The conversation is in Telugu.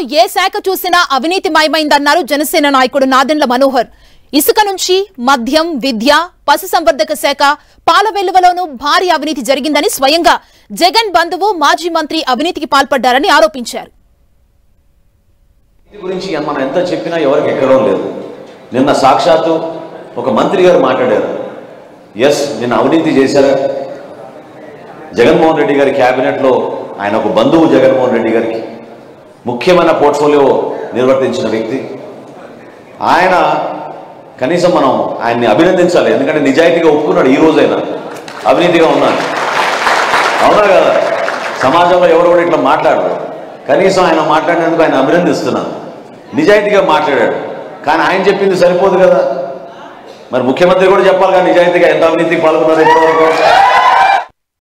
ఏ శాఖ చూసినా అవినీతిమయమైందన్నారు జనసేన నాయకుడు నాదెండ్ల మనోహర్ ఇసుక నుంచి మద్యం విద్య పశుసంవర్ధక శాఖ పాల వెలువలోనూ భారీ అవినీతి జరిగిందని స్వయంగా జగన్ బంధువు మాజీ మంత్రి అవినీతికి పాల్పడ్డారని ఆరోపించారు ఇది గురించి మనం ఎంత చెప్పినా ఎవరికి ఎక్కడం లేదు నిన్న సాక్షాత్తు ఒక మంత్రి గారు మాట్లాడారు ఎస్ నిన్న అవినీతి చేశారా జగన్మోహన్ రెడ్డి గారి క్యాబినెట్లో ఆయన ఒక బంధువు జగన్మోహన్ రెడ్డి గారికి ముఖ్యమైన పోర్ట్ఫోలియో నిర్వర్తించిన వ్యక్తి ఆయన కనీసం మనం ఆయన్ని అభినందించాలి ఎందుకంటే నిజాయితీగా ఒప్పుకున్నాడు ఈ రోజైనా అవినీతిగా ఉన్నాడు అవునా కదా సమాజంలో ఎవరు కూడా ఇట్లా మాట్లాడరు కనీసం ఆయన మాట్లాడినందుకు ఆయన అభినందిస్తున్నాను నిజాయితీగా మాట్లాడాడు కానీ ఆయన చెప్పింది సరిపోదు కదా మరి ముఖ్యమంత్రి కూడా చెప్పాలి కదా నిజాయితీగా ఎంత అవినీతికి పాల్గొన్నారు ఇప్పటివరకు